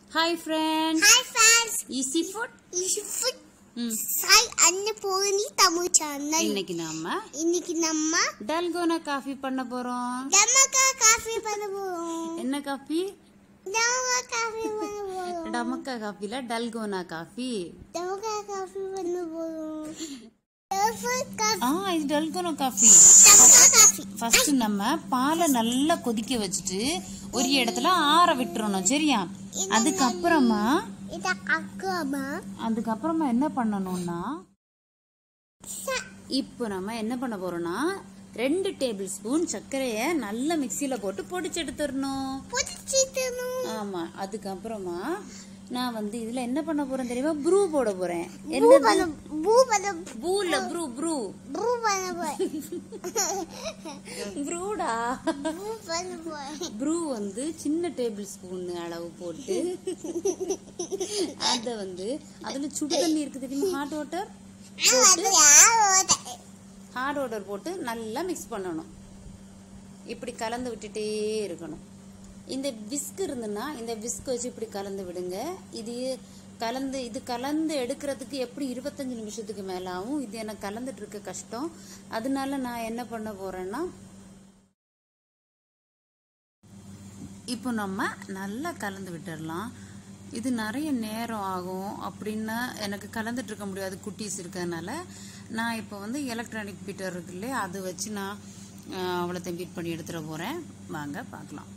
Hi friends hi friends easy food இது food ம் Sai Annapoorani Tamil channel இன்னைக்கு நாம இன்னைக்கு நம்ம டல்கோனா காஃபி பண்ண போறோம் டமக்கா காஃபி பண்ண போறோம் என்ன காஃபி டமக்கா காஃபி பண்ண போறோம் டமக்கா காஃபில டல்கோனா காஃபி டமக்கா காஃபி பண்ண போறோம் டமக்கா காஃபி ஆ இது டல்கோனா காஃபி டமக்கா காஃபி ஃபர்ஸ்ட் நம்ம பாலை நல்லா கொதிக்க வச்சுட்டு ஒரு இடத்துல ஆற விட்டுறணும் சரியா அதுக்கப்புறமா இது அக்காமா அதுக்கப்புறமா என்ன பண்ணணும்னா இப்போ நம்ம என்ன பண்ண போறோம்னா ரெண்டு டேபிள் ஸ்பூன் சர்க்கரைய நல்லா மிக்சியில போட்டு பொடிச்சு எடுத்துடணும் புடிச்சிட்டணும் ஆமா அதுக்கப்புறமா நான் வந்து இதுல என்ன பண்ண போறேன் தெரியுமா ப்ரூ போட போறேன் பூ என்ன பண்ண பூ பண்ண ப்ரூல ப்ரூ ப்ரூ பூ பண்ண போறேன் ப்ரூடா பூ பண்ண போறேன் ப்ரூ வந்து சின்ன டேபிள் ஸ்பூன் அளவு போட்டு அத வந்து அதுல சுடு தண்ணி இருக்கு தெரியுமா ஹாட் வாட்டர் அது யாரோட ஹாட் வாட்டர் போட்டு நல்லா மிக்ஸ் பண்ணணும் இப்படி கலந்து விட்டுட்டே இருக்கணும் இந்த விஸ்க் இருந்துன்னா இந்த விஸ்க் வச்சு இப்படி கலந்து விடுங்க இது கலந்து இது கலந்து எடுக்கிறதுக்கு எப்படி இருபத்தஞ்சு நிமிஷத்துக்கு மேல ஆகும் இது எனக்கு கலந்துட்டு இருக்க கஷ்டம் அதனால நான் என்ன பண்ண போறேன்னா இப்போ நம்ம நல்லா கலந்து விட்டுடலாம் இது நிறைய நேரம் ஆகும் அப்படின்னு எனக்கு கலந்துட்டு இருக்க முடியாது குட்டீஸ் இருக்கிறதுனால நான் இப்போ வந்து எலக்ட்ரானிக் பீட்டர் இருக்கு இல்லையா அது வச்சு நான் அஹ், அவ்வளோத்தையும் பீட் பண்ணி எடுத்துட போகிறேன் வாங்க பார்க்கலாம்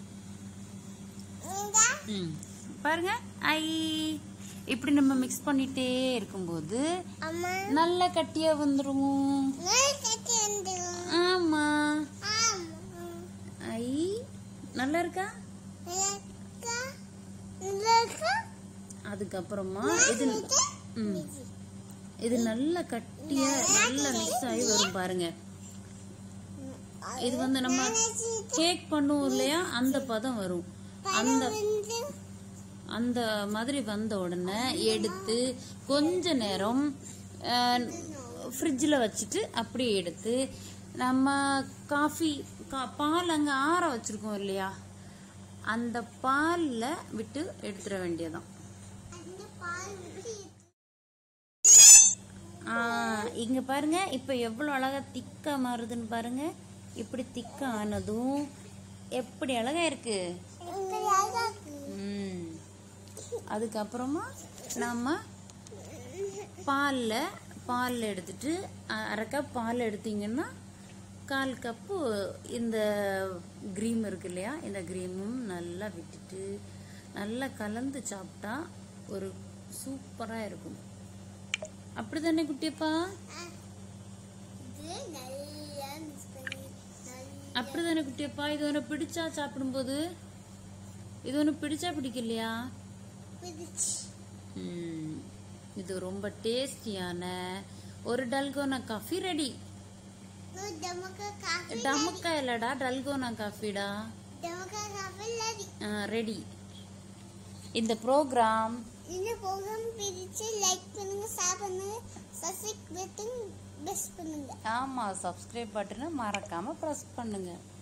இந்த ம் பாருங்க ஐ இப்படி நம்ம மிக்ஸ் பண்ணிட்டே இருக்கும்போது அம்மா நல்ல கட்டியா வந்துடும் நான் கட்டி வந்துடும் ஆமா ஆமா ஐ நல்லா இருக்கா அக்கா இந்த அதுக்கப்புறமா இது ம் இது நல்ல கட்டியா நல்லா மிக்ஸ் ஆகி வரும் பாருங்க இது வந்து நம்ம கேக் பண்ணுவோம் இல்லையா அந்த பதம் வரும் அந்த வந்து அந்த மாதிரி வந்த உடனே எடுத்து கொஞ்ச நேரம் ஃப்ரிட்ஜில் வச்சுட்டு அப்படியே எடுத்து நம்ம காஃபி கா பால் அங்கே ஆற வச்சிருக்கோம் இல்லையா அந்த பாலில் விட்டு எடுத்துட வேண்டியதான் அந்த பால் விட்டு ஆ, இங்க பாருங்க இப்ப எவ்வளவு அழகா திக்கா மாறுதுன்னு பாருங்க இப்படி திக்கா ஆனதும் எப்படி அழகா இருக்கு எப்படி அழகாக்கு ம். அதுக்கப்புறமா நம்ம பால்ல பால்ல எடுத்துட்டு அ- அரை கப் பால் எடுத்தீங்கன்னா கால் கப்பு இந்த க்ரீம் இருக்கு இல்லையா இந்த க்ரீமும் நல்லா விட்டுட்டு நல்லா கலந்து சாப்பிட்டா ஒரு சூப்பரா இருக்கும் அப்படிதானே குட்டியப்பா இது நல்லா மிக்ஸ் பண்ணி நல்லா அப்படிதானே குட்டியப்பா இது உனக்கு பிடிச்சா சாப்பிடும்போது இது உனக்கு பிடிச்சா பிடிக்கலையா பிடிச்சி ம், இது ரொம்ப டேஸ்டியான ஒரு டல்கோனா காஃபி ரெடி டமக்கா காஃபி டமக்கா இல்லடா டல்கோனா காஃபிடா டமக்கா காஃபி லடி ரெடி இந்த ப்ரோக்ராம் இந்த ப்ரோக்ராம் பிடிச்சு லைக் பண்ணுங்க ஷேர் பண்ணுங்க சப்ஸ்கிரைப் பட்டன் பெஸ்ட் பண்ணுங்க ஆமா சப்ஸ்கிரைப் பட்டனை மறக்காம ப்ரெஸ் பண்ணுங்க